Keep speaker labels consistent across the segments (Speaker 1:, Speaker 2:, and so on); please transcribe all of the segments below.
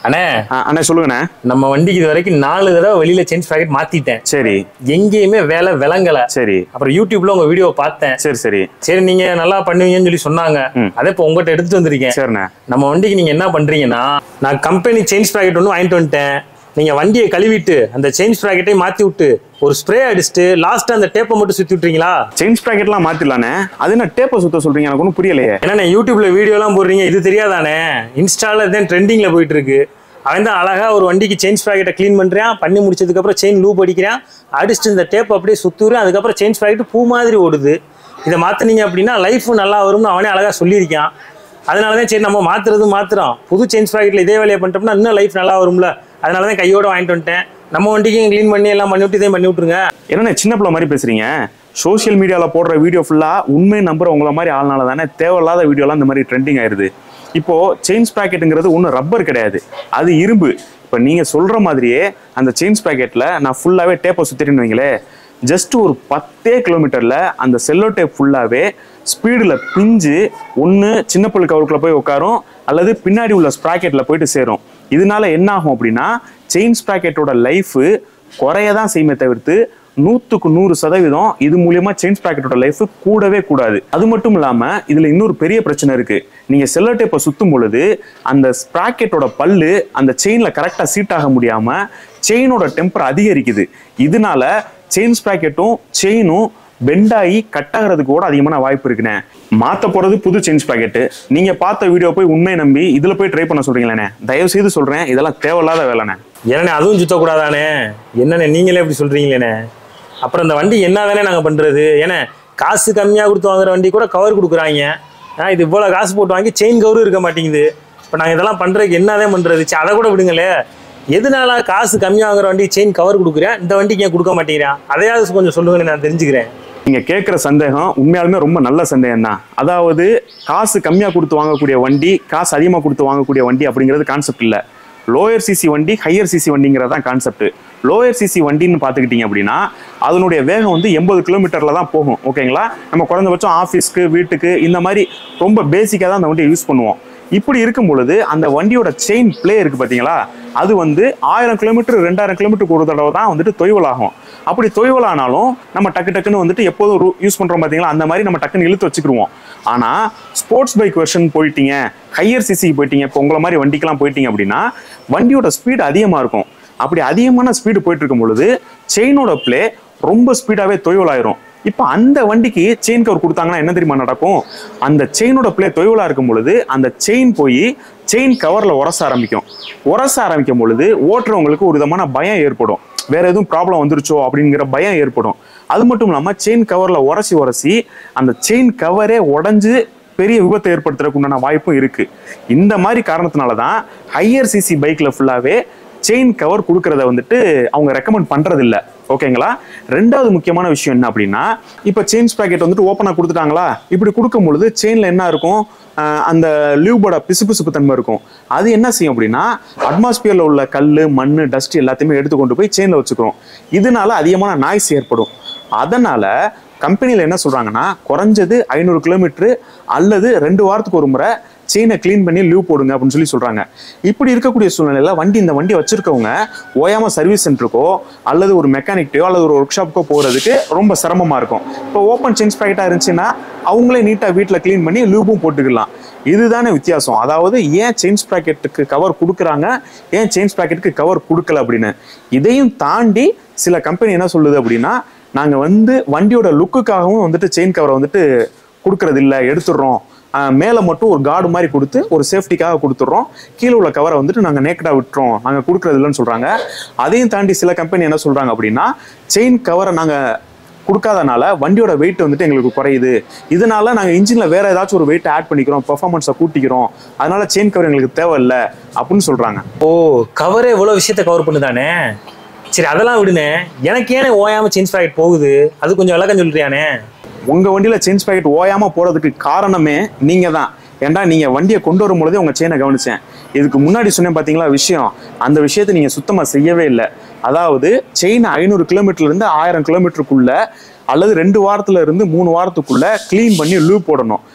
Speaker 1: அண்ணே
Speaker 2: ஆ, அண்ணே சொல்லுங்கண்ணே
Speaker 1: நம்ம வண்டிக்கு இது வரைக்கும் நாலு தடவை வெளியில சேஞ்ச் பாக்கெட் மாத்திட்டேன்
Speaker 2: சரி
Speaker 1: எங்கேயுமே வேலை விளங்கல
Speaker 2: சரி
Speaker 1: அப்புறம் யூடியூப்ல உங்க வீடியோ பார்த்தேன்
Speaker 2: சரி சரி
Speaker 1: சரி நீங்க நல்லா பண்ணுவீங்கன்னு சொல்லி சொன்னாங்க அதே இப்போ உங்ககிட்ட எடுத்துட்டு வந்திருக்கேன்
Speaker 2: சரிண்ணே
Speaker 1: நம்ம வண்டிக்கு நீங்க என்ன பண்றீங்கன்னா நான் கம்பெனி சேஞ்ச் பாக்கெட் ஒன்று வாங்கிட்டு வந்துட்டேன் நீங்க வண்டியை கழுவிட்டு அந்த சேஞ்ச் பாக்கெட்டை மாத்தி விட்டு ஒரு ஸ்ப்ரே அடிச்சுட்டு லாஸ்ட் அந்த டேப்பை மட்டும் சுத்தி விட்டுறீங்களா
Speaker 2: சேஞ்ச் ப்ராக்கெட்லாம் மாத்திடலாண்ணே அது என்ன டேப்பை சுத்த சொல்றீங்க எனக்கு ஒன்றும் புரியலையே
Speaker 1: என்னண்ணே யூடியூப்ல வீடியோலாம் போடுறீங்க இது தெரியாதானே இன்ஸ்டால தான் ட்ரெண்டிங்ல போயிட்டு இருக்கு அவன் தான் அழகா ஒரு வண்டிக்கு சேஞ்ச் பாக்கெட்டை க்ளீன் பண்றான் பண்ணி முடிச்சதுக்கு அப்புறம் செயின் லூப் அடிக்கிறான் அடிச்சுட்டு இந்த டேப் அப்படியே சுத்துறேன் அதுக்கப்புறம் சேஞ்ச் பாக்கெட் பூ மாதிரி ஓடுது இதை மாத்துனீங்க அப்படின்னா லைஃபும் நல்லா வரும்னு அவனே அழகா சொல்லியிருக்கான் அதனால தான் சரி நம்ம மாத்துறது மாத்துறோம் புது சேஞ்ச் பாக்கெட்ல இதே வேலையை பண்ணிட்டோம்னா இன்னும் லைஃப் நல்லா வரும்ல அதனால தான் கையோட வாங்கிட்டு வந்துட்டேன் நம்ம வண்டிக்கும் க்ளீன் பண்ணி எல்லாம் பண்ணி விட்டு இதையும் பண்ணி விட்டுருங்க
Speaker 2: என்னண்ணே சின்ன பிள்ளை மாதிரி பேசுறீங்க சோஷியல் மீடியாவில் போடுற வீடியோ ஃபுல்லாக உண்மை நம்புற உங்களை மாதிரி ஆள்னால தானே தேவையில்லாத வீடியோலாம் இந்த மாதிரி ட்ரெண்டிங் ஆயிருது இப்போ செயின்ஸ் பேக்கெட்டுங்கிறது ஒன்றும் ரப்பர் கிடையாது அது இரும்பு இப்போ நீங்கள் சொல்கிற மாதிரியே அந்த செயின்ஸ் பேக்கெட்டில் நான் ஃபுல்லாகவே டேப்பை சுற்றிட்டுன்னு வைங்களேன் ஜஸ்ட் ஒரு பத்தே கிலோமீட்டரில் அந்த செல்லோ டேப் ஃபுல்லாகவே ஸ்பீடில் பிஞ்சு ஒன்று சின்ன புல் கவருக்குள்ள போய் உட்காரும் அல்லது பின்னாடி உள்ள ஸ்ப்ராக்கெட்டில் போயிட்டு சேரும் இதனால என்ன ஆகும் அப்படின்னா செயின் ஸ்ப்ராக்கெட்டோட லைஃபு குறைய தான் செய்யுமே தவிர்த்து நூற்றுக்கு நூறு சதவீதம் இது மூலியமா செயின் ஸ்ப்ராக்கெட்டோட லைஃப் கூடவே கூடாது அது மட்டும் இல்லாம இதுல இன்னொரு பெரிய பிரச்சனை இருக்கு நீங்க செல்லோ டேப்பை சுத்தும் பொழுது அந்த ஸ்ப்ராக்கெட்டோட பல்லு அந்த செயின்ல கரெக்டா சீட் ஆக முடியாம செயினோட டெம்பர் அதிகரிக்குது இதனால செயின் ஸ்ப்ராக்கெட்டும் செயினும் பெண்டாகி கட் ஆகிறதுக்கு கூட அதிகமான வாய்ப்பு இருக்குண்ணே மாத்த போறது புது செயின் ஸ்ப்ராக்கெட்டு நீங்க பார்த்த வீடியோ போய் உண்மையை நம்பி இதுல போய் ட்ரை பண்ண சொல்றீங்களேண்ணே தயவு செய்து சொல்றேன் இதெல்லாம் தேவையில்லாத வேலைண்ணே
Speaker 1: ஏன்னா அதுவும் சுத்தக்கூடாதானே என்னண்ணே நீங்களே இப்படி சொல்றீங்களேண்ணே அப்புறம் இந்த வண்டி என்ன தானே நாங்கள் பண்ணுறது ஏன்னா காசு கம்மியாக கொடுத்து வாங்குற வண்டி கூட கவர் கொடுக்குறாங்க ஆ இது இவ்வளோ காசு போட்டு வாங்கி செயின் கவரும் இருக்க மாட்டேங்குது இப்போ நாங்கள் இதெல்லாம் பண்ணுறதுக்கு என்னதான் பண்ணுறது சரி அதை கூட விடுங்களே எதனால காசு கம்மியாக வாங்குற வண்டி செயின் கவர் கொடுக்குறேன் இந்த வண்டிக்கு ஏன் கொடுக்க மாட்டேங்கிறேன் அதையாவது கொஞ்சம் சொல்லுங்கன்னு நான் தெரிஞ்சுக்கிறேன்
Speaker 2: நீங்க கேட்குற சந்தேகம் உண்மையாலுமே ரொம்ப நல்ல சந்தேகம் தான் அதாவது காசு கம்மியா கொடுத்து வாங்கக்கூடிய வண்டி காசு அதிகமா கொடுத்து வாங்கக்கூடிய வண்டி அப்படிங்கிறது கான்செப்ட் இல்ல லோயர் சிசி வண்டி ஹையர் சிசி வண்டிங்கிறது தான் கான்செப்ட் லோயர் சிசி வண்டின்னு பார்த்துக்கிட்டீங்க அப்படின்னா அதனுடைய வேகம் வந்து எண்பது கிலோமீட்டர்ல தான் போகும் ஓகேங்களா நம்ம குறைந்தபட்சம் ஆஃபீஸ்க்கு வீட்டுக்கு இந்த மாதிரி ரொம்ப பேசிக்காக தான் அந்த வண்டியை யூஸ் பண்ணுவோம் இப்படி இருக்கும் பொழுது அந்த வண்டியோட செயின் ப்ளே இருக்கு பார்த்தீங்களா அது வந்து ஆயிரம் கிலோமீட்டர் ரெண்டாயிரம் கிலோமீட்டருக்கு ஒரு தடவை தான் வந்துட்டு தொய்வலாகும் அப்படி தொய்வலானாலும் நம்ம டக்கு டக்குன்னு வந்துட்டு எப்போதும் யூஸ் பண்றோம் பார்த்தீங்களா அந்த மாதிரி நம்ம டக்குன்னு இழுத்து வச்சுக்கிருவோம் ஆனா ஸ்போர்ட்ஸ் பைக் வெர்ஷன் போயிட்டீங்க ஹையர் சிசிக்கு போயிட்டீங்க இப்போ உங்களை மாதிரி வண்டிக்கெல்லாம் போயிட்டீங்க அப்படின்னா வண்டியோட ஸ்பீடு அதிகமா இருக்கும் அப்படி அதிகமான ஸ்பீடு போயிட்டு இருக்கும் பொழுது செயினோட ப்ளே ரொம்ப ஸ்பீடாவே தொய்வலாயிரும் இப்போ அந்த வண்டிக்கு செயின் கவர் கொடுத்தாங்கன்னா என்ன தெரியுமா நடக்கும் அந்த செயினோட ப்ளே தொய்வலா இருக்கும் பொழுது அந்த செயின் போய் செயின் கவர்ல உரச ஆரம்பிக்கும் உரச ஆரம்பிக்கும் பொழுது ஓட்டுறவங்களுக்கு ஒரு விதமான பயம் ஏற்படும் வேற எதுவும் ப்ராப்ளம் வந்துருச்சோ அப்படிங்கிற பயம் ஏற்படும் அது மட்டும் இல்லாம செயின் கவர்ல உரசி உரசி அந்த செயின் கவரே உடைஞ்சு பெரிய விபத்தை ஏற்படுத்துறதுக்கு உண்டான வாய்ப்பும் இருக்கு இந்த மாதிரி காரணத்தினால தான் ஹையர் சிசி பைக்ல ஃபுல்லாவே செயின் கவர் கொடுக்கறத வந்துட்டு அவங்க ரெக்கமெண்ட் பண்றது இல்ல ஓகேங்களா ரெண்டாவது முக்கியமான விஷயம் என்ன அப்படின்னா இப்போ செயின் பாக்கெட் வந்துட்டு ஓப்பனாக கொடுத்துட்டாங்களா இப்படி கொடுக்கும் பொழுது செயின்ல என்ன இருக்கும் ஆஹ் அந்த லியூபோட பிசுபிசுப்பு தன்மை இருக்கும் அது என்ன செய்யும் அப்படின்னா அட்மாஸ்பியர்ல உள்ள கல் மண் டஸ்ட் எல்லாத்தையுமே எடுத்து கொண்டு போய் செயின்ல வச்சுக்கிறோம் இதனால அதிகமான நாய்ஸ் ஏற்படும் அதனால கம்பெனியில் என்ன சொல்றாங்கன்னா குறைஞ்சது ஐநூறு கிலோமீட்டர் அல்லது ரெண்டு வாரத்துக்கு ஒரு முறை செயினை க்ளீன் பண்ணி லீவ் போடுங்க அப்படின்னு சொல்லி சொல்றாங்க இப்படி இருக்கக்கூடிய சூழ்நிலையில வண்டி இந்த வண்டி வச்சிருக்கவங்க ஓயாம சர்வீஸ் சென்டருக்கோ அல்லது ஒரு மெக்கானிக்டையோ அல்லது ஒரு ஒர்க் ஷாப்புக்கோ போறதுக்கு ரொம்ப சிரமமா இருக்கும் இப்போ ஓப்பன் சென்ஸ் பாக்கெட்டா இருந்துச்சுன்னா அவங்களே நீட்டா வீட்டில் க்ளீன் பண்ணி லூப்பும் போட்டுக்கலாம் இதுதானே வித்தியாசம் அதாவது ஏன் செயின்ஸ் ப்ராக்கெட்டுக்கு கவர் கொடுக்குறாங்க ஏன் செயின்ஸ் ப்ராக்கெட்டுக்கு கவர் கொடுக்கல அப்படின்னு இதையும் தாண்டி சில கம்பெனி என்ன சொல்லுது அப்படின்னா நாங்க வந்து வண்டியோட லுக்குக்காகவும் வந்துட்டு செயின் கவரை வந்துட்டு கொடுக்கறது இல்ல எடுத்துடுறோம் ஆஹ் மேல மட்டும் ஒரு கார்டு மாதிரி கொடுத்து ஒரு சேஃப்டிக்காக கொடுத்துட்றோம் கீழே உள்ள கவரை வந்துட்டு நாங்க நேக்கடா விட்டுறோம் நாங்க கொடுக்கறது இல்லைன்னு சொல்றாங்க அதையும் தாண்டி சில கம்பெனி என்ன சொல்றாங்க அப்படின்னா செயின் கவரை நாங்க கொடுக்காதனால வண்டியோட வெயிட் வந்துட்டு எங்களுக்கு குறையுது இதனால நாங்க இன்ஜின்ல வேற ஏதாச்சும் ஒரு வெயிட் ஆட் பண்ணிக்கிறோம் பெர்ஃபார்மன்ஸை கூட்டிக்கிறோம் அதனால செயின் கவர் எங்களுக்கு தேவையில்லை அப்படின்னு சொல்றாங்க
Speaker 1: ஓ கவரே இவ்வளோ விஷயத்த கவர் பண்ணுதானே சரி அதெல்லாம் விடுனே எனக்கு ஏனே ஓயாம சேஞ்ச் பாக்கெட் போகுது அது கொஞ்சம் விளக்கம் சொல்றியானே
Speaker 2: உங்க வண்டியில செயின்ஸ் பாக்கெட் ஓயாம போறதுக்கு காரணமே நீங்க தான் ஏன்டா நீங்க வண்டியை கொண்டு வரும் பொழுதே உங்க செயினை கவனிச்சேன் இதுக்கு முன்னாடி சொன்னேன் பாத்தீங்களா விஷயம் அந்த விஷயத்தை நீங்க சுத்தமா செய்யவே இல்லை அதாவது செயின் ஐநூறு கிலோமீட்டர்ல இருந்து ஆயிரம் கிலோமீட்டருக்குள்ள அல்லது ரெண்டு வாரத்துல இருந்து மூணு வாரத்துக்குள்ள க்ளீன் பண்ணி லூப் போடணும்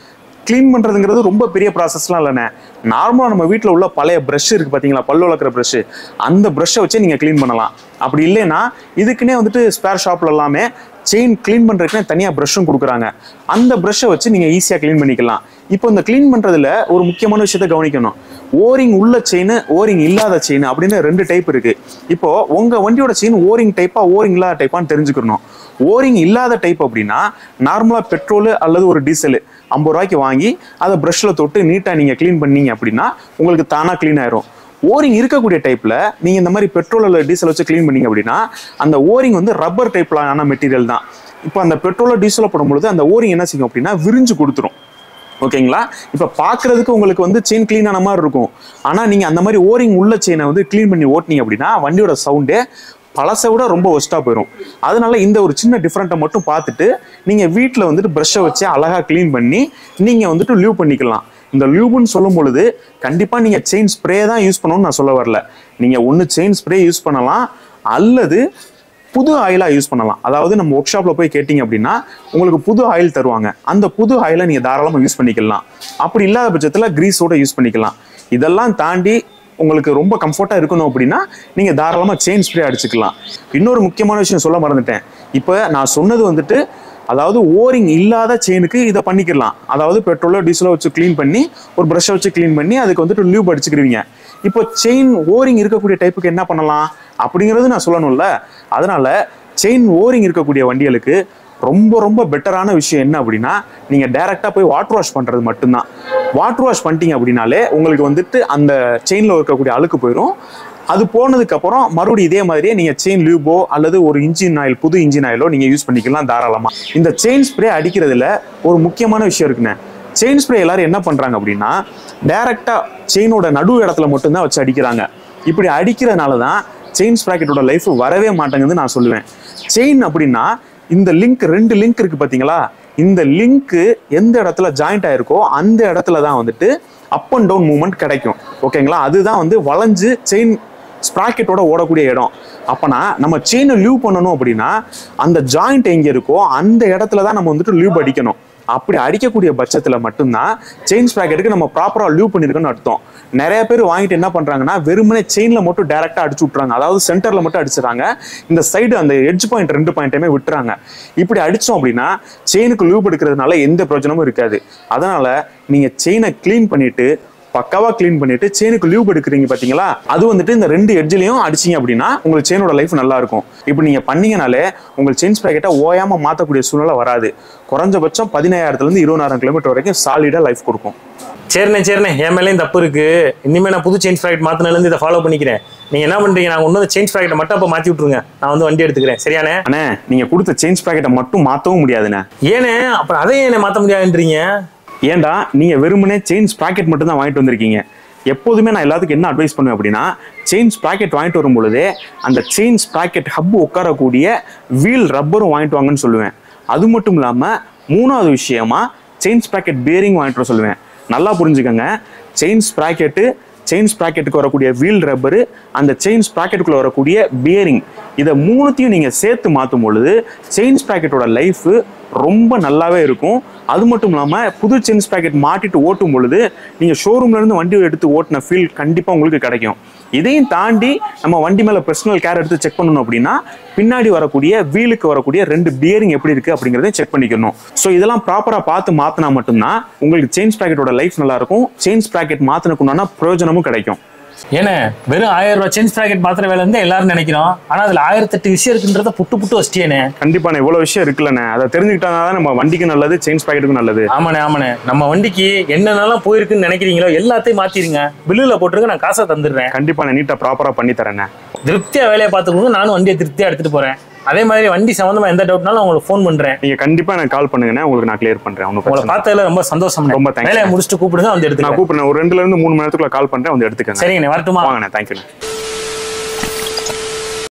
Speaker 2: க்ளீன் பண்றதுங்கிறது ரொம்ப பெரிய ப்ராசஸ்லாம் இல்லைண்ணே நார்மலாக நம்ம வீட்டில் உள்ள பழைய ப்ரஷ் இருக்கு பார்த்தீங்களா பல்லு வளர்க்குற ப்ரஷ் அந்த ப்ரஷ்ஷை வச்சு நீங்கள் க்ளீன் பண்ணலாம் அப்படி இல்லைன்னா இதுக்குன்னே வந்துட்டு ஸ்பேர் ஷாப்ல எல்லாமே செயின் க்ளீன் பண்ணுறதுக்குனே தனியாக ப்ரஷ்ஷும் கொடுக்குறாங்க அந்த ப்ரஷ்ஷை வச்சு நீங்கள் ஈஸியாக க்ளீன் பண்ணிக்கலாம் இப்போ இந்த க்ளீன் பண்ணுறதுல ஒரு முக்கியமான விஷயத்த கவனிக்கணும் ஓரிங் உள்ள செயின் ஓரிங் இல்லாத செயின் அப்படின்னு ரெண்டு டைப் இருக்கு இப்போ உங்கள் வண்டியோட செயின் ஓரிங் டைப்பா ஓரிங் இல்லாத டைப்பான்னு தெரிஞ்சுக்கணும் ஓரிங் இல்லாத டைப் அப்படின்னா நார்மலாக பெட்ரோல் அல்லது ஒரு டீசல் ஐம்பது ரூபாய்க்கு வாங்கி அதை ப்ரஷ்ஷில் தொட்டு நீட்டாக நீங்கள் க்ளீன் பண்ணீங்க அப்படின்னா உங்களுக்கு தானாக க்ளீன் ஆயிரும் ஓரிங் இருக்கக்கூடிய டைப்ல நீங்க இந்த மாதிரி பெட்ரோல் அல்லது டீசல் வச்சு க்ளீன் பண்ணீங்க அப்படின்னா அந்த ஓரிங் வந்து ரப்பர் டைப்ல ஆன மெட்டீரியல் தான் இப்போ அந்த பெட்ரோலோ டீசலோ போடும்பொழுது அந்த ஓரிங் என்ன செய்யும் அப்படின்னா விரிஞ்சு கொடுத்துரும் ஓகேங்களா இப்போ பார்க்கறதுக்கு உங்களுக்கு வந்து செயின் க்ளீன் ஆன மாதிரி இருக்கும் ஆனால் நீங்கள் அந்த மாதிரி ஓரிங் உள்ள செயினை வந்து க்ளீன் பண்ணி ஓட்டினீங்க அப்படின்னா வண்டியோட சவுண்டே பழசை விட ரொம்ப ஒஸ்ட்டாக போயிடும் அதனால இந்த ஒரு சின்ன டிஃப்ரெண்ட்டை மட்டும் பார்த்துட்டு நீங்கள் வீட்டில் வந்துட்டு ப்ரஷ்ஷை வச்சு அழகாக க்ளீன் பண்ணி நீங்கள் வந்துட்டு லீவ் பண்ணிக்கலாம் இந்த லியூப்னு சொல்லும் பொழுது கண்டிப்பாக நீங்கள் செயின் ஸ்ப்ரே தான் யூஸ் பண்ணணும்னு நான் சொல்ல வரல நீங்கள் ஒன்று செயின் ஸ்ப்ரே யூஸ் பண்ணலாம் அல்லது புது ஆயிலாக யூஸ் பண்ணலாம் அதாவது நம்ம ஒர்க் ஷாப்பில் போய் கேட்டிங்க அப்படின்னா உங்களுக்கு புது ஆயில் தருவாங்க அந்த புது ஆயிலை நீங்கள் தாராளமாக யூஸ் பண்ணிக்கலாம் அப்படி இல்லாத பட்சத்தில் கிரீஸோட யூஸ் பண்ணிக்கலாம் இதெல்லாம் தாண்டி உங்களுக்கு ரொம்ப கம்ஃபர்ட்டாக இருக்கணும் அப்படின்னா நீங்கள் தாராளமாக செயின் ஸ்ப்ரே அடிச்சுக்கலாம் இன்னொரு முக்கியமான விஷயம் சொல்ல மறந்துட்டேன் இப்போ நான் சொன்னது வந்துட்டு அதாவது ஓரிங் இல்லாத செயினுக்கு இதை பண்ணிக்கலாம் அதாவது பெட்ரோலோ டீசலோ வச்சு க்ளீன் பண்ணி ஒரு ப்ரஷ்ஷை வச்சு க்ளீன் பண்ணி அதுக்கு வந்துட்டு டியூப் அடிச்சுக்கிடுவீங்க இப்போ செயின் ஓரிங் இருக்கக்கூடிய டைப்புக்கு என்ன பண்ணலாம் அப்படிங்கிறது நான் சொல்லணும்ல அதனால செயின் ஓரிங் இருக்கக்கூடிய வண்டிகளுக்கு ரொம்ப ரொம்ப பெட்டரான விஷயம் என்ன அப்படின்னா நீங்கள் டைரெக்டாக போய் வாட்டர் வாஷ் பண்ணுறது மட்டும்தான் வாட்டர் வாஷ் பண்ணிட்டீங்க அப்படின்னாலே உங்களுக்கு வந்துட்டு அந்த செயினில் இருக்கக்கூடிய அழுக்கு போயிடும் அது போனதுக்கு அப்புறம் மறுபடியும் இதே மாதிரியே நீங்க செயின் லூபோ அல்லது ஒரு இன்ஜின் ஆயில் புது இன்ஜின் ஆயிலோ நீங்க யூஸ் பண்ணிக்கலாம் தாராளமா இந்த செயின் ஸ்ப்ரே அடிக்கிறதுல ஒரு முக்கியமான விஷயம் இருக்குண்ணே செயின் ஸ்ப்ரே எல்லாரும் என்ன பண்றாங்க அப்படின்னா டைரக்டா செயினோட நடு இடத்துல மட்டும்தான் வச்சு அடிக்கிறாங்க இப்படி அடிக்கிறதுனால தான் செயின் ஸ்ப்ராக்கெட்டோட லைஃப் வரவே மாட்டேங்குதுன்னு நான் சொல்லுவேன் செயின் அப்படின்னா இந்த லிங்க் ரெண்டு லிங்க் இருக்கு பாத்தீங்களா இந்த லிங்க் எந்த இடத்துல ஜாயிண்ட் ஆயிருக்கோ அந்த இடத்துல தான் வந்துட்டு அப் அண்ட் டவுன் மூவ்மெண்ட் கிடைக்கும் ஓகேங்களா அதுதான் வந்து வளைஞ்சு செயின் ஸ்ப்ராக்கெட்டோட ஓடக்கூடிய இடம் அப்பனா நம்ம செயினை லூப் பண்ணணும் அப்படின்னா அந்த ஜாயிண்ட் எங்க இருக்கோ அந்த இடத்துல தான் நம்ம வந்துட்டு லூப் அடிக்கணும் அப்படி அடிக்கக்கூடிய பட்சத்தில் மட்டும்தான் செயின் ஸ்ப்ராக்கெட்டுக்கு நம்ம ப்ராப்பராக லூப் பண்ணியிருக்கோம்னு அர்த்தம் நிறைய பேர் வாங்கிட்டு என்ன பண்றாங்கன்னா வெறுமனே செயினில் மட்டும் டேரெக்டாக அடிச்சு விட்றாங்க அதாவது சென்டரில் மட்டும் அடிச்சிடறாங்க இந்த சைடு அந்த எட்ஜ் பாயிண்ட் ரெண்டு பாயிண்ட்டுமே விட்டுறாங்க இப்படி அடிச்சோம் அப்படின்னா செயினுக்கு லூப் எடுக்கிறதுனால எந்த பிரயோஜனமும் இருக்காது அதனால நீங்க செயினை க்ளீன் பண்ணிட்டு பக்காவா க்ளீன் பண்ணிட்டு செயினுக்கு லூப் எடுக்கிறீங்க பாத்தீங்களா அது வந்துட்டு இந்த ரெண்டு எட்ஜ்லயும் அடிச்சீங்க அப்படின்னா உங்களுக்கு செயினோட லைஃப் நல்லா இருக்கும் இப்போ நீங்க பண்ணீங்கனாலே உங்களுக்கு செயின் ஸ்ப்ராக்கெட்டை ஓயாம மாத்தக்கூடிய சூழ்நிலை வராது குறைஞ்சபட்சம் பதினாயிரத்துல இருந்து இருபதாயிரம் கிலோமீட்டர் வரைக்கும் சாலிடா லைஃப் கொடுக்கும்
Speaker 1: சரிண்ணே சரிண்ணே என் மேலேயும் தப்பு இருக்கு இனிமேல் நான் புது செயின் ஃப்ராக்ட் மாற்றினாலேருந்து இதை ஃபாலோ பண்ணிக்கிறேன் நீங்கள் என்ன பண்ணுறீங்க நான் ஒன்று செயின் ஃப்ராக்ட்டை மட்டும் அப்போ மாற்றி விட்ருங்க நான் வந்து வண்டி எடுத்துக்கிறேன் சரியாண்ணே
Speaker 2: அண்ணே நீங்க கொடுத்த செயின் ஸ்ப்ராக்கெட்டை மட்டும் மாத்தவும் முடியாதுண்ணே
Speaker 1: ஏண்ணே அப்புறம் அதையும் என்னை மாற்ற முடியாதுன்றீங்க
Speaker 2: ஏன்டா நீங்க வெறுமனே செயின் ஸ்ப்ராக்கெட் மட்டும் தான் வாங்கிட்டு வந்திருக்கீங்க எப்போதுமே நான் எல்லாத்துக்கும் என்ன அட்வைஸ் பண்ணுவேன் அப்படின்னா செயின் ஸ்ப்ராக்கெட் வாங்கிட்டு வரும் பொழுதே அந்த செயின் ஸ்ப்ராக்கெட் ஹப் உட்காரக்கூடிய வீல் ரப்பரும் வாங்கிட்டு வாங்கன்னு சொல்லுவேன் அது மட்டும் இல்லாம மூணாவது விஷயமா செயின் ஸ்ப்ராக்கெட் பேரிங் வாங்கிட்டு வர சொல்லுவேன் நல்லா புரிஞ்சுக்கங்க செயின் ஸ்ப்ராக்கெட்டு செயின் ஸ்ப்ராக்கெட்டுக்கு வரக்கூடிய வீல் ரப்பரு அந்த செயின் ஸ்ப்ராக்கெட்டுக்குள்ள வரக்கூடிய பியரிங் இதை மூணுத்தையும் நீங்கள் சேர்த்து மாற்றும் பொழுது செயின் ஸ்ப்ராக்கெட்டோட லைஃப் ரொம்ப நல்லாவே இருக்கும் அது மட்டும் இல்லாமல் புது செயின் ஸ்ப்ராக்கெட் மாட்டிட்டு ஓட்டும் பொழுது நீங்கள் ஷோரூம்ல இருந்து வண்டி எடுத்து ஓட்டின ஃபீல் கண்டிப்பாக உங்களுக்கு கிடைக்கும் இதையும் தாண்டி நம்ம வண்டி மேலே பர்சனல் கேர் எடுத்து செக் பண்ணணும் அப்படின்னா பின்னாடி வரக்கூடிய வீலுக்கு வரக்கூடிய ரெண்டு பியரிங் எப்படி இருக்கு அப்படிங்கிறதையும் செக் பண்ணிக்கணும் ஸோ இதெல்லாம் ப்ராப்பராக பார்த்து மாற்றினா மட்டும்தான் உங்களுக்கு செயின் ஸ்ப்ராக்கெட்டோட லைஃப் நல்லா இருக்கும் செயின் ஸ்ப்ராக்கெட் மாற்றினக்குன்னா பிரயோஜனமும் கிடைக்கும்
Speaker 1: ஏண்ணே வெறும் ஆயிரம் ரூபாய் செயின் ஸ்ப்ராக்கெட் மாத்திர வேலை இருந்து எல்லாரும் நினைக்கிறோம் ஆனால் அதில் ஆயிரத்தெட்டு விஷயம் இருக்குன்றத புட்டு புட்டு வச்சிட்டேனே
Speaker 2: கண்டிப்பாக இவ்வளோ விஷயம் இருக்குல்லண்ணே அதை தெரிஞ்சுக்கிட்டா தான் நம்ம வண்டிக்கு நல்லது செயின் ஸ்ப்ராக்கெட்டுக்கும் நல்லது
Speaker 1: ஆமாண்ணே ஆமாண்ணே நம்ம வண்டிக்கு என்னென்னலாம் போயிருக்குன்னு நினைக்கிறீங்களோ எல்லாத்தையும் மாத்திருங்க பில்லுல போட்டுருங்க நான் காசை தந்துடுறேன்
Speaker 2: கண்டிப்பாக நான் நீட்டாக ப்ராப்பராக பண்ணி தரேண்ணே
Speaker 1: திருப்தியா வேலையை பார்த்துக்கோங்க நானும் வண்டியை திருப்தியா எடுத்துட்டு போறேன் அதே மாதிரி வண்டி சம்மந்தமா எந்த டவுட்னாலும் உங்களுக்கு ஃபோன் பண்றேன்
Speaker 2: நீங்கள் கண்டிப்பாக எனக்கு கால் பண்ணுங்கண்ணே உங்களுக்கு நான் கிளியர் பண்ணுறேன் ஒன்றும்
Speaker 1: உங்களை
Speaker 2: பிரச்சனை இல்லை.
Speaker 1: பார்த்ததுல ரொம்ப சந்தோஷம்
Speaker 2: ரொம்ப thanks.
Speaker 1: வேலையை முடிச்சுட்டு கூப்பிடுங்க வந்து
Speaker 2: நான்
Speaker 1: எடுத்துக்கலாம்
Speaker 2: கூப்பிடுறேன் ஒரு ரெண்டுல இருந்து மூணு மணி நேரத்துக்குள்ள கால் பண்ணுறேன் வந்து எடுத்துக்கங்க
Speaker 1: சரிங்கண்ணே வரட்டுமா
Speaker 2: வாங்கண்ணே தேங்க்யூண்ணே